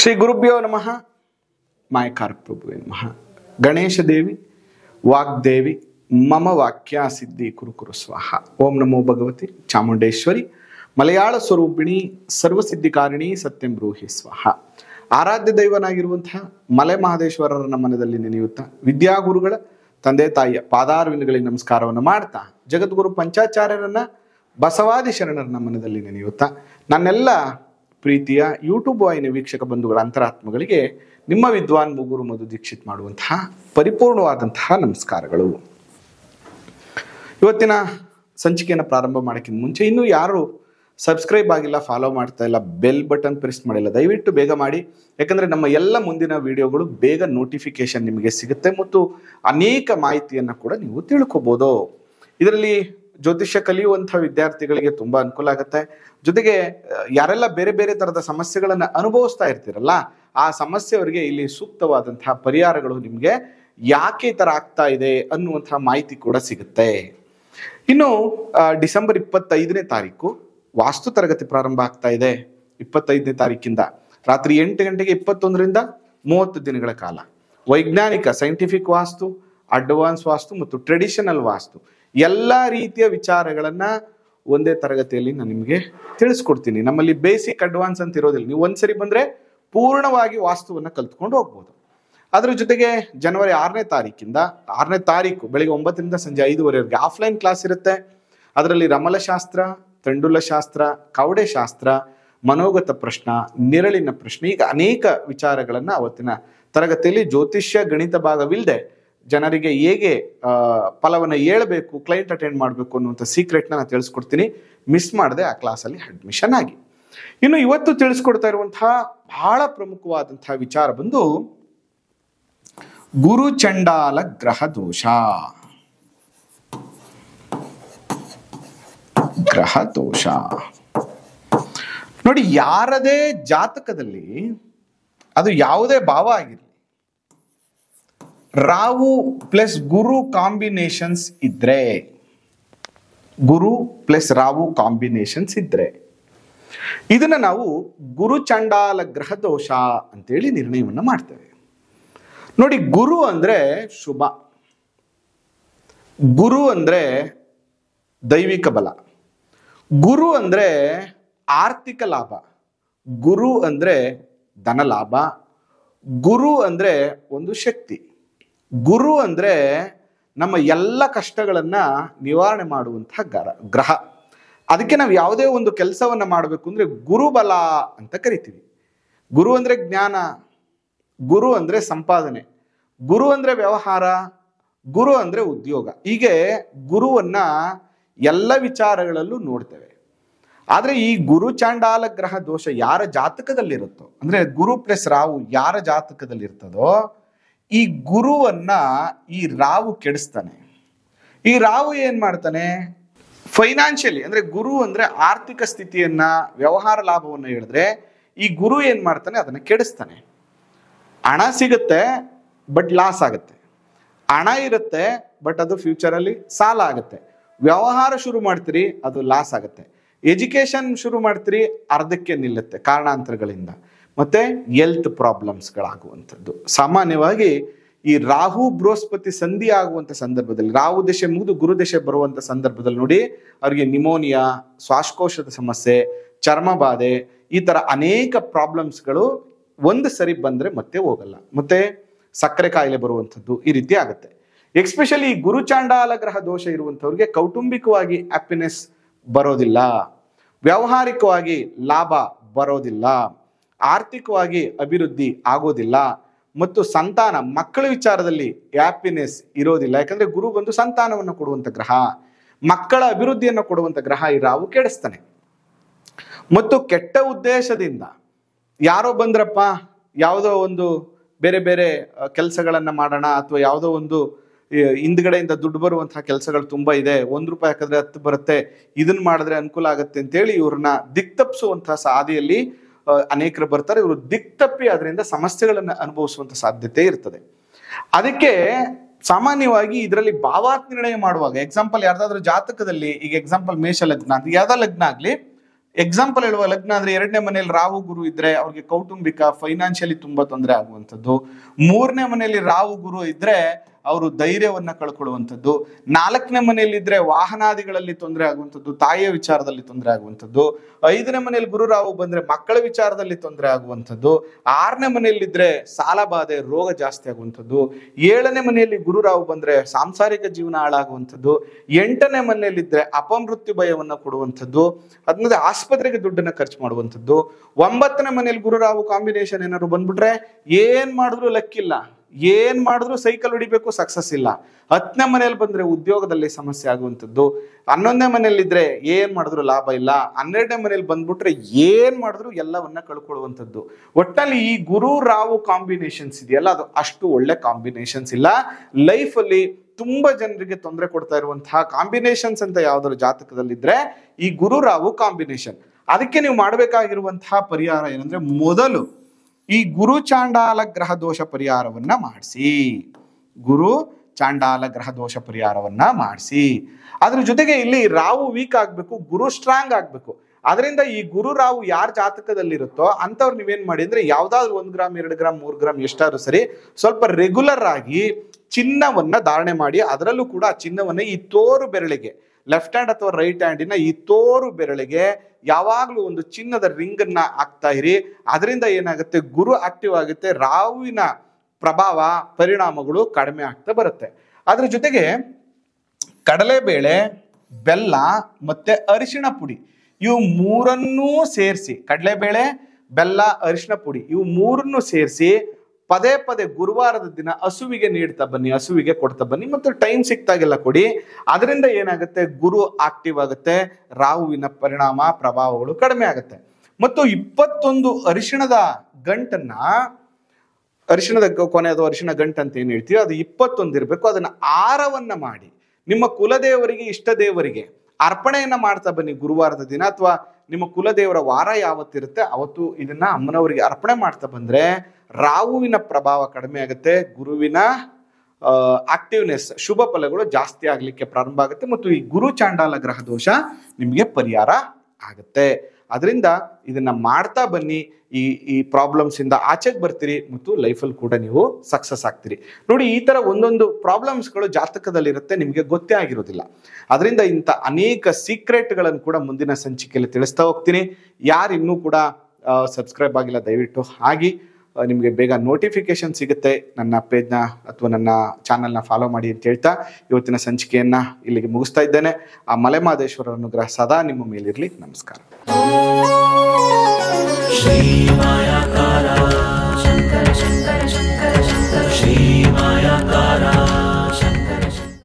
ಶ್ರೀ ಗುರುಭ್ಯೋ ನಮಃ ಮಾಯಕಾರ ಪ್ರಭುವೇ ನಮಃ ಗಣೇಶ ದೇವಿ ವಾಗ್ದೇವಿ ಮಮ ವಾಕ್ಯ ಸಿದ್ಧಿ ಕುರು ಕುರು ಸ್ವಾಹ ಓಂ ನಮೋ ಭಗವತಿ ಚಾಮುಂಡೇಶ್ವರಿ ಮಲಯಾಳ ಸ್ವರೂಪಿಣಿ ಸರ್ವಸಿದ್ಧಿಕಾರಿಣಿ ಸತ್ಯಂ ಬ್ರೂಹಿ ಸ್ವಾಹ ಆರಾಧ್ಯ ದೈವನಾಗಿರುವಂತಹ ಮಲೆ ಮಹದೇಶ್ವರರ ಮನದಲ್ಲಿ ನೆನೆಯುತ್ತಾ ವಿದ್ಯಾಗುರುಗಳ ತಂದೆ ತಾಯಿಯ ಪಾದಾರವಿಂದಗಳಿಗೆ ನಮಸ್ಕಾರವನ್ನು ಮಾಡ್ತಾ ಜಗದ್ಗುರು ಪಂಚಾಚಾರ್ಯರನ್ನ ಬಸವಾದಿ ಶರಣರನ್ನ ಮನದಲ್ಲಿ ನೆನೆಯುತ್ತಾ ನನ್ನೆಲ್ಲ ಪ್ರೀತಿಯ ಯೂಟ್ಯೂಬ್ ವಾಹಿನಿ ವೀಕ್ಷಕ ಬಂಧುಗಳ ಅಂತರಾತ್ಮಗಳಿಗೆ ನಿಮ್ಮ ವಿದ್ವಾನ್ ಮುಗುರು ಮಧು ದೀಕ್ಷಿತ್ ಮಾಡುವಂತಹ ಪರಿಪೂರ್ಣವಾದಂತಹ ನಮಸ್ಕಾರಗಳು ಇವತ್ತಿನ ಸಂಚಿಕೆಯನ್ನು ಪ್ರಾರಂಭ ಮಾಡೋಕ್ಕಿಂತ ಮುಂಚೆ ಇನ್ನೂ ಯಾರು ಸಬ್ಸ್ಕ್ರೈಬ್ ಆಗಿಲ್ಲ ಫಾಲೋ ಮಾಡ್ತಾ ಇಲ್ಲ ಬೆಲ್ ಬಟನ್ ಪ್ರೆಸ್ ಮಾಡಿಲ್ಲ ದಯವಿಟ್ಟು ಬೇಗ ಮಾಡಿ ಯಾಕಂದ್ರೆ ನಮ್ಮ ಎಲ್ಲ ಮುಂದಿನ ವಿಡಿಯೋಗಳು ಬೇಗ ನೋಟಿಫಿಕೇಶನ್ ನಿಮಗೆ ಸಿಗುತ್ತೆ ಮತ್ತು ಅನೇಕ ಮಾಹಿತಿಯನ್ನು ಕೂಡ ನೀವು ತಿಳ್ಕೊಬೋದು ಇದರಲ್ಲಿ ಜ್ಯೋತಿಷ್ಯ ಕಲಿಯುವಂತಹ ವಿದ್ಯಾರ್ಥಿಗಳಿಗೆ ತುಂಬಾ ಅನುಕೂಲ ಆಗುತ್ತೆ ಜೊತೆಗೆ ಅಹ್, ಯಾರೆಲ್ಲ ಬೇರೆ ಬೇರೆ ತರದ ಸಮಸ್ಯೆಗಳನ್ನ ಅನುಭವಿಸ್ತಾ ಇರ್ತೀರಲ್ಲ ಆ ಸಮಸ್ಯೆ ಅವರಿಗೆ ಇಲ್ಲಿ ಸೂಕ್ತವಾದಂತಹ ಪರಿಹಾರಗಳು ನಿಮಗೆ ಯಾಕೆ ಈ ತರ ಆಗ್ತಾ ಇದೆ ಅನ್ನುವಂತಹ ಮಾಹಿತಿ ಕೂಡ ಸಿಗುತ್ತೆ ಇನ್ನು ಆ, ಡಿಸೆಂಬರ್ ಇಪ್ಪತ್ತೈದನೇ ತಾರೀಕು ವಾಸ್ತು ತರಗತಿ ಪ್ರಾರಂಭ ಆಗ್ತಾ ಇದೆ ಇಪ್ಪತ್ತೈದನೇ ತಾರೀಕಿಂದ ರಾತ್ರಿ ಎಂಟು ಗಂಟೆಗೆ ಇಪ್ಪತ್ತೊಂದರಿಂದ ಮೂವತ್ತು ದಿನಗಳ ಕಾಲ ವೈಜ್ಞಾನಿಕ ಸೈಂಟಿಫಿಕ್ ವಾಸ್ತು ಅಡ್ವಾನ್ಸ್ ವಾಸ್ತು ಮತ್ತು ಟ್ರೆಡಿಷನಲ್ ವಾಸ್ತು ಎಲ್ಲ ರೀತಿಯ ವಿಚಾರಗಳನ್ನ ಒಂದೇ ತರಗತಿಯಲ್ಲಿ ನಾನು ನಿಮಗೆ ತಿಳಿಸ್ಕೊಡ್ತೀನಿ ನಮ್ಮಲ್ಲಿ ಬೇಸಿಕ್ ಅಡ್ವಾನ್ಸ್ ಅಂತ ಇರೋದಿಲ್ಲ ನೀವು ಒಂದ್ಸರಿ ಬಂದ್ರೆ ಪೂರ್ಣವಾಗಿ ವಾಸ್ತುವನ್ನ ಕಲ್ತ್ಕೊಂಡು ಹೋಗ್ಬೋದು ಅದ್ರ ಜೊತೆಗೆ ಜನವರಿ ಆರನೇ ತಾರೀಕಿಂದ ಆರನೇ ತಾರೀಕು ಬೆಳಿಗ್ಗೆ ಒಂಬತ್ತರಿಂದ ಸಂಜೆ ಐದುವರೆವರೆಗೆ ಆಫ್ಲೈನ್ ಕ್ಲಾಸ್ ಇರುತ್ತೆ ಅದರಲ್ಲಿ ರಮಲಶಾಸ್ತ್ರ ತಂಡುಲ ಶಾಸ್ತ್ರ ಕವಡೆ ಶಾಸ್ತ್ರ ಮನೋಗತ ಪ್ರಶ್ನ ನಿರಳಿನ ಪ್ರಶ್ನೆ ಈಗ ಅನೇಕ ವಿಚಾರಗಳನ್ನ ಅವತ್ತಿನ ತರಗತಿಯಲ್ಲಿ ಜ್ಯೋತಿಷ್ಯ ಗಣಿತ ಭಾಗವಿಲ್ಲದೆ ಜನರಿಗೆ ಹೇಗೆ ಆ, ಫಲವನ್ನ ಹೇಳ್ಬೇಕು ಕ್ಲೈಂಟ್ ಅಟೆಂಡ್ ಮಾಡಬೇಕು ಅನ್ನುವಂಥ ಸೀಕ್ರೆಟ್ನ ನಾನು ತಿಳಿಸ್ಕೊಡ್ತೀನಿ ಮಿಸ್ ಮಾಡದೆ ಆ ಕ್ಲಾಸಲ್ಲಿ ಅಡ್ಮಿಷನ್ ಆಗಿ ಇನ್ನು ಇವತ್ತು ತಿಳಿಸ್ಕೊಡ್ತಾ ಇರುವಂತಹ ಬಹಳ ಪ್ರಮುಖವಾದಂತಹ ವಿಚಾರ ಬಂದು ಗುರು ಚಂಡಾಲ ಗ್ರಹ ದೋಷ ಗ್ರಹ ದೋಷ ನೋಡಿ ಯಾರದೇ ಜಾತಕದಲ್ಲಿ ಅದು ಯಾವುದೇ ಭಾವ ಆಗಿರಲಿ ರಾಹು ಪ್ಲಸ್ ಗುರು ಕಾಂಬಿನೇಷನ್ಸ್ ಇದ್ರೆ ಗುರು ಪ್ಲಸ್ ರಾಹು ಕಾಂಬಿನೇಷನ್ಸ್ ಇದ್ರೆ ಇದನ್ನ ನಾವು ಗುರು ಚಂಡಾಲ ಗ್ರಹ ದೋಷ ಅಂತೇಳಿ ನಿರ್ಣಯವನ್ನ ಮಾಡ್ತೇವೆ ನೋಡಿ ಗುರು ಅಂದ್ರೆ ಶುಭ ಗುರು ಅಂದ್ರೆ ದೈವಿಕ ಬಲ ಗುರು ಅಂದ್ರೆ ಆರ್ಥಿಕ ಲಾಭ ಗುರು ಅಂದ್ರೆ ಧನ ಲಾಭ ಗುರು ಅಂದ್ರೆ ಒಂದು ಶಕ್ತಿ ಗುರು ಅಂದ್ರೆ ನಮ್ಮ ಎಲ್ಲ ಕಷ್ಟಗಳನ್ನ ನಿವಾರಣೆ ಮಾಡುವಂತಹ ಗರ ಗ್ರಹ ಅದಕ್ಕೆ ನಾವು ಯಾವುದೇ ಒಂದು ಕೆಲಸವನ್ನ ಮಾಡಬೇಕು ಅಂದ್ರೆ ಗುರುಬಲ ಅಂತ ಕರಿತೀವಿ ಗುರು ಅಂದ್ರೆ ಜ್ಞಾನ ಗುರು ಅಂದ್ರೆ ಸಂಪಾದನೆ ಗುರು ಅಂದ್ರೆ ವ್ಯವಹಾರ ಗುರು ಅಂದ್ರೆ ಉದ್ಯೋಗ ಹೀಗೆ ಗುರುವನ್ನ ಎಲ್ಲ ವಿಚಾರಗಳಲ್ಲೂ ನೋಡ್ತೇವೆ ಆದ್ರೆ ಈ ಗುರು ಚಾಂಡಾಲ ಗ್ರಹ ದೋಷ ಯಾರ ಜಾತಕದಲ್ಲಿರುತ್ತೋ ಅಂದ್ರೆ ಗುರು ಪ್ಲಸ್ ರಾವು ಯಾರ ಜಾತಕದಲ್ಲಿ ಇರ್ತದೋ ಈ ಗುರುವನ್ನ ಈ ರಾವು ಕೆಡಿಸ್ತಾನೆ ಈ ರಾವು ಏನ್ ಮಾಡ್ತಾನೆ ಫೈನಾನ್ಷಿಯಲಿ ಅಂದ್ರೆ ಗುರು ಅಂದ್ರೆ ಆರ್ಥಿಕ ಸ್ಥಿತಿಯನ್ನ ವ್ಯವಹಾರ ಲಾಭವನ್ನ ಹೇಳಿದ್ರೆ ಈ ಗುರು ಏನ್ ಮಾಡ್ತಾನೆ ಅದನ್ನ ಕೆಡಿಸ್ತಾನೆ ಹಣ ಸಿಗುತ್ತೆ ಬಟ್ ಲಾಸ್ ಆಗುತ್ತೆ ಹಣ ಇರುತ್ತೆ ಬಟ್ ಅದು ಫ್ಯೂಚರಲ್ಲಿ ಸಾಲ ಆಗುತ್ತೆ ವ್ಯವಹಾರ ಶುರು ಮಾಡ್ತೀರಿ ಅದು ಲಾಸ್ ಆಗುತ್ತೆ ಎಜುಕೇಶನ್ ಶುರು ಮಾಡ್ತೀರಿ ಅರ್ಧಕ್ಕೆ ನಿಲ್ಲುತ್ತೆ ಕಾರಣಾಂತರಗಳಿಂದ ಮತ್ತೆ ಹೆಲ್ತ್ ಪ್ರಾಬ್ಲಮ್ಸ್ಗಳಾಗುವಂಥದ್ದು ಸಾಮಾನ್ಯವಾಗಿ ಈ ರಾಹು ಬೃಹಸ್ಪತಿ ಸಂಧಿ ಆಗುವಂತ ಸಂದರ್ಭದಲ್ಲಿ ರಾಹು ದಶೆ ಮುಗಿದು ಗುರು ದಶೆ ಬರುವಂತ ಸಂದರ್ಭದಲ್ಲಿ ನೋಡಿ ಅವರಿಗೆ ನಿಮೋನಿಯಾ ಶ್ವಾಸಕೋಶದ ಸಮಸ್ಯೆ ಚರ್ಮ ಬಾಧೆ ಈ ತರ ಅನೇಕ ಪ್ರಾಬ್ಲಮ್ಸ್ಗಳು ಒಂದು ಸರಿ ಬಂದ್ರೆ ಮತ್ತೆ ಹೋಗಲ್ಲ ಮತ್ತೆ ಸಕ್ಕರೆ ಕಾಯಿಲೆ ಬರುವಂಥದ್ದು ಈ ರೀತಿ ಆಗುತ್ತೆ ಎಕ್ಸ್ಪೆಷಲಿ ಈ ಗುರುಚಾಂಡಾಲ ಗ್ರಹ ದೋಷ ಇರುವಂಥವ್ರಿಗೆ ಕೌಟುಂಬಿಕವಾಗಿ ಹ್ಯಾಪಿನೆಸ್ ಬರೋದಿಲ್ಲ ವ್ಯಾವಹಾರಿಕವಾಗಿ ಲಾಭ ಬರೋದಿಲ್ಲ ಆರ್ಥಿಕವಾಗಿ ಅಭಿವೃದ್ಧಿ ಆಗೋದಿಲ್ಲ ಮತ್ತು ಸಂತಾನ ಮಕ್ಕಳ ವಿಚಾರದಲ್ಲಿ ಹ್ಯಾಪಿನೆಸ್ ಇರೋದಿಲ್ಲ ಯಾಕಂದ್ರೆ ಗುರು ಬಂದು ಸಂತಾನವನ್ನು ಕೊಡುವಂತ ಗ್ರಹ ಮಕ್ಕಳ ಅಭಿವೃದ್ಧಿಯನ್ನು ಕೊಡುವಂತ ಗ್ರಹ ಈ ರಾವು ಕೆಡಿಸ್ತಾನೆ ಮತ್ತು ಕೆಟ್ಟ ಉದ್ದೇಶದಿಂದ ಯಾರೋ ಬಂದ್ರಪ್ಪ ಯಾವುದೋ ಒಂದು ಬೇರೆ ಬೇರೆ ಕೆಲಸಗಳನ್ನ ಮಾಡೋಣ ಅಥವಾ ಯಾವುದೋ ಒಂದು ಈ, ಹಿಂದ್ಗಡೆಯಿಂದ ದುಡ್ಡು ಬರುವಂತಹ ಕೆಲಸಗಳು ತುಂಬಾ ಇದೆ ಒಂದ್ ರೂಪಾಯಿ ಹಾಕಿದ್ರೆ ಹತ್ತು ಬರುತ್ತೆ ಇದನ್ನ ಮಾಡಿದ್ರೆ ಅನುಕೂಲ ಆಗುತ್ತೆ ಅಂತೇಳಿ ಇವ್ರನ್ನ ದಿಕ್ತಪ್ಪಿಸುವಂತಹ ಸಾದಿಯಲ್ಲಿ ಆ, ಅನೇಕರು ಬರ್ತಾರೆ ಇವರು ದಿಕ್ತಪ್ಪಿ ಅದರಿಂದ ಸಮಸ್ಯೆಗಳನ್ನ ಅನುಭವಿಸುವಂತ ಸಾಧ್ಯತೆ ಇರ್ತದೆ ಅದಕ್ಕೆ ಸಾಮಾನ್ಯವಾಗಿ ಇದರಲ್ಲಿ ಭಾವಾತ್ ನಿರ್ಣಯ ಮಾಡುವಾಗ ಎಕ್ಸಾಂಪಲ್ ಯಾರ್ದಾದ್ರೂ ಜಾತಕದಲ್ಲಿ ಈಗ ಎಕ್ಸಾಂಪಲ್ ಮೇಷ ಲಗ್ನ ಅಂತ ಯಾವ್ದೋ ಲಗ್ನ ಆಗ್ಲಿ ಎಕ್ಸಾಂಪಲ್ ಹೇಳುವ ಲಗ್ನ ಅಂದ್ರೆ ಎರಡನೇ ಮನೆಯಲ್ಲಿ ರಾಹು ಗುರು ಇದ್ರೆ ಅವ್ರಿಗೆ ಕೌಟುಂಬಿಕ ಫೈನಾನ್ಷಿಯಲಿ ತುಂಬಾ ತೊಂದರೆ ಆಗುವಂಥದ್ದು ಮೂರನೇ ಮನೆಯಲ್ಲಿ ರಾಹು ಗುರು ಇದ್ರೆ ಅವರು ಧೈರ್ಯವನ್ನ ಕಳ್ಕೊಳ್ಳುವಂಥದ್ದು ನಾಲ್ಕನೇ ಮನೆಯಲ್ಲಿ ಇದ್ರೆ ವಾಹನಾದಿಗಳಲ್ಲಿ ತೊಂದರೆ ಆಗುವಂಥದ್ದು ತಾಯಿಯ ವಿಚಾರದಲ್ಲಿ ತೊಂದರೆ ಆಗುವಂಥದ್ದು ಐದನೇ ಮನೆಯಲ್ಲಿ ಗುರು ರಾಹು ಬಂದ್ರೆ ಮಕ್ಕಳ ವಿಚಾರದಲ್ಲಿ ತೊಂದರೆ ಆಗುವಂಥದ್ದು ಆರನೇ ಮನೆಯಲ್ಲಿದ್ರೆ ಸಾಲ ಬಾಧೆ ರೋಗ ಜಾಸ್ತಿ ಆಗುವಂಥದ್ದು ಏಳನೇ ಮನೆಯಲ್ಲಿ ಗುರು ರಾಹು ಬಂದ್ರೆ ಸಾಂಸಾರಿಕ ಜೀವನ ಹಾಳಾಗುವಂಥದ್ದು ಎಂಟನೇ ಮನೆಯಲ್ಲಿದ್ರೆ ಅಪಮೃತ್ಯು ಭಯವನ್ನ ಕೊಡುವಂಥದ್ದು ಅದನ್ನದೇ ಆಸ್ಪತ್ರೆಗೆ ದುಡ್ಡನ್ನ ಖರ್ಚು ಮಾಡುವಂಥದ್ದು ಒಂಬತ್ತನೇ ಮನೆಯಲ್ಲಿ ಗುರು ರಾಹು ಕಾಂಬಿನೇಷನ್ ಏನಾದ್ರು ಬಂದ್ಬಿಟ್ರೆ ಏನ್ ಮಾಡಿದ್ರು ಲೆಕ್ಕಿಲ್ಲ ಏನ್ ಮಾಡಿದ್ರು ಸೈಕಲ್ ಹೊಡಿಬೇಕು ಸಕ್ಸಸ್ ಇಲ್ಲ ಹತ್ತನೇ ಮನೆಯಲ್ಲಿ ಬಂದ್ರೆ ಉದ್ಯೋಗದಲ್ಲಿ ಸಮಸ್ಯೆ ಆಗುವಂಥದ್ದು ಹನ್ನೊಂದನೇ ಮನೆಯಲ್ಲಿದ್ರೆ ಏನ್ ಮಾಡಿದ್ರು ಲಾಭ ಇಲ್ಲ ಹನ್ನೆರಡನೇ ಮನೆಯಲ್ಲಿ ಬಂದ್ಬಿಟ್ರೆ ಏನ್ ಮಾಡಿದ್ರು ಎಲ್ಲವನ್ನ ಕಳ್ಕೊಳ್ಳುವಂಥದ್ದು ಒಟ್ಟಲ್ಲಿ ಈ ಗುರು ರಾವು ಕಾಂಬಿನೇಷನ್ಸ್ ಇದೆಯಲ್ಲ ಅದು ಅಷ್ಟು ಒಳ್ಳೆ ಕಾಂಬಿನೇಷನ್ಸ್ ಇಲ್ಲ ಲೈಫಲ್ಲಿ ತುಂಬಾ ಜನರಿಗೆ ತೊಂದರೆ ಕೊಡ್ತಾ ಇರುವಂತಹ ಕಾಂಬಿನೇಷನ್ಸ್ ಅಂತ ಯಾವ್ದಾದ್ರು ಜಾತಕದಲ್ಲಿದ್ರೆ ಈ ಗುರು ರಾವು ಕಾಂಬಿನೇಷನ್ ಅದಕ್ಕೆ ನೀವು ಮಾಡಬೇಕಾಗಿರುವಂತಹ ಪರಿಹಾರ ಏನಂದ್ರೆ ಮೊದಲು ಈ ಗುರು ಚಾಂಡಾಲ ಗ್ರಹ ದೋಷ ಪರಿಹಾರವನ್ನ ಮಾಡಿಸಿ ಗುರು ಚಾಂಡಾಲ ಗ್ರಹ ದೋಷ ಪರಿಹಾರವನ್ನ ಮಾಡಿಸಿ ಅದ್ರ ಜೊತೆಗೆ ಇಲ್ಲಿ ರಾವು ವೀಕ್ ಆಗ್ಬೇಕು ಗುರು ಸ್ಟ್ರಾಂಗ್ ಆಗ್ಬೇಕು ಅದರಿಂದ ಈ ಗುರು ರಾವು ಯಾರ ಜಾತಕದಲ್ಲಿರುತ್ತೋ ಅಂಥವ್ರು ನೀವೇನ್ ಮಾಡಿ ಅಂದ್ರೆ ಯಾವ್ದಾದ್ರು ಒಂದ್ ಗ್ರಾಮ್ ಎರಡು ಗ್ರಾಮ್ ಮೂರ್ ಗ್ರಾಮ್ ಎಷ್ಟಾದ್ರೂ ಸರಿ ಸ್ವಲ್ಪ ರೆಗ್ಯುಲರ್ ಆಗಿ ಚಿನ್ನವನ್ನ ಧಾರಣೆ ಮಾಡಿ ಅದರಲ್ಲೂ ಕೂಡ ಆ ಚಿನ್ನವನ್ನ ಈ ತೋರು ಬೆರಳಿಗೆ ಲೆಫ್ಟ್ ಹ್ಯಾಂಡ್ ಅಥವಾ ರೈಟ್ ಹ್ಯಾಂಡಿನ ಈ ತೋರು ಬೆರಳಿಗೆ ಯಾವಾಗ್ಲೂ ಒಂದು ಚಿನ್ನದ ರಿಂಗ್ ಅನ್ನ ಹಾಕ್ತಾ ಇರಿ ಅದರಿಂದ ಏನಾಗುತ್ತೆ ಗುರು ಆಕ್ಟಿವ್ ಆಗುತ್ತೆ ರಾಹುವಿನ ಪ್ರಭಾವ ಪರಿಣಾಮಗಳು ಕಡಿಮೆ ಆಗ್ತಾ ಬರುತ್ತೆ ಅದ್ರ ಜೊತೆಗೆ ಕಡಲೆಬೇಳೆ ಬೆಲ್ಲ ಮತ್ತೆ ಅರಿಶಿಣ ಪುಡಿ ಇವು ಮೂರನ್ನೂ ಸೇರಿಸಿ ಕಡಲೆಬೇಳೆ ಬೆಲ್ಲ ಅರಿಶಿಣ ಪುಡಿ ಇವು ಮೂರನ್ನು ಸೇರಿಸಿ ಪದೇ ಪದೇ ಗುರುವಾರದ ದಿನ ಹಸುವಿಗೆ ನೀಡ್ತಾ ಬನ್ನಿ ಹಸುವಿಗೆ ಕೊಡ್ತಾ ಬನ್ನಿ ಮತ್ತು ಟೈಮ್ ಸಿಕ್ತಾಗೆಲ್ಲ ಕೊಡಿ ಅದರಿಂದ ಏನಾಗುತ್ತೆ ಗುರು ಆಕ್ಟಿವ್ ಆಗುತ್ತೆ ರಾಹುವಿನ ಪರಿಣಾಮ ಪ್ರಭಾವಗಳು ಕಡಿಮೆ ಆಗುತ್ತೆ ಮತ್ತು ಇಪ್ಪತ್ತೊಂದು ಅರಿಶಿಣದ ಗಂಟನ್ನ ಅರಿಶಿಣದ ಗ- ಕೊನೆ ಅಥವಾ ಅರಿಶಿಣ ಗಂಟು ಅಂತ ಏನ್ ಹೇಳ್ತೀವಿ ಅದು ಇಪ್ಪತ್ತೊಂದು ಇರಬೇಕು ಅದನ್ನ ಆರವನ್ನ ಮಾಡಿ ನಿಮ್ಮ ಕುಲದೇವರಿಗೆ ಇಷ್ಟ ದೇವರಿಗೆ ಅರ್ಪಣೆಯನ್ನ ಮಾಡ್ತಾ ಬನ್ನಿ ಗುರುವಾರದ ದಿನ ಅಥವಾ ನಿಮ್ಮ ಕುಲದೇವರ ವಾರ ಯಾವತ್ತಿರುತ್ತೆ ಅವತ್ತು ಇದನ್ನ ಅಮ್ಮನವರಿಗೆ ಅರ್ಪಣೆ ಮಾಡ್ತಾ ಬಂದ್ರೆ ರಾಹುವಿನ ಪ್ರಭಾವ ಕಡಿಮೆ ಆಗುತ್ತೆ ಗುರುವಿನ ಆಕ್ಟಿವ್ನೆಸ್ ಶುಭ ಫಲಗಳು ಜಾಸ್ತಿ ಆಗ್ಲಿಕ್ಕೆ ಪ್ರಾರಂಭ ಆಗುತ್ತೆ ಮತ್ತು ಈ ಗುರು ಚಾಂಡಾಲ ಗ್ರಹ ದೋಷ ನಿಮಗೆ ಪರಿಹಾರ ಆಗುತ್ತೆ ಅದರಿಂದ ಇದನ್ನ ಮಾಡ್ತಾ ಬನ್ನಿ ಈ ಈ ಪ್ರಾಬ್ಲಮ್ಸ್ ಇಂದ ಆಚೆಗೆ ಬರ್ತೀರಿ ಮತ್ತು ಲೈಫಲ್ಲಿ ಕೂಡ ನೀವು ಸಕ್ಸಸ್ ಆಗ್ತೀರಿ ನೋಡಿ ಈ ತರ ಒಂದೊಂದು ಪ್ರಾಬ್ಲಮ್ಸ್ಗಳು ಜಾತಕದಲ್ಲಿರುತ್ತೆ ನಿಮಗೆ ಗೊತ್ತೇ ಆಗಿರೋದಿಲ್ಲ ಅದರಿಂದ ಇಂಥ ಅನೇಕ ಸೀಕ್ರೆಟ್ಗಳನ್ನು ಕೂಡ ಮುಂದಿನ ಸಂಚಿಕೆಯಲ್ಲಿ ತಿಳಿಸ್ತಾ ಹೋಗ್ತೀನಿ ಯಾರು ಇನ್ನೂ ಕೂಡ ಸಬ್ಸ್ಕ್ರೈಬ್ ಆಗಿಲ್ಲ ದಯವಿಟ್ಟು ಆಗಿ ಆ, ನಿಮಗೆ ಬೇಗ ನೋಟಿಫಿಕೇಶನ್ ಸಿಗುತ್ತೆ ನನ್ನ ಪೇಜ್ನ ಅಥವಾ ನನ್ನ ಚಾನಲ್ನ ಫಾಲೋ ಮಾಡಿ ಅಂತ ಹೇಳ್ತಾ ಇವತ್ತಿನ ಸಂಚಿಕೆಯನ್ನ ಇಲ್ಲಿಗೆ ಮುಗಿಸ್ತಾ ಇದ್ದೇನೆ ಆ ಮಲೆಮಾದೇಶ್ವರ ಅನುಗ್ರಹ ಸದಾ ನಿಮ್ಮ ಮೇಲಿರಲಿ ನಮಸ್ಕಾರ श्रीमायाकारा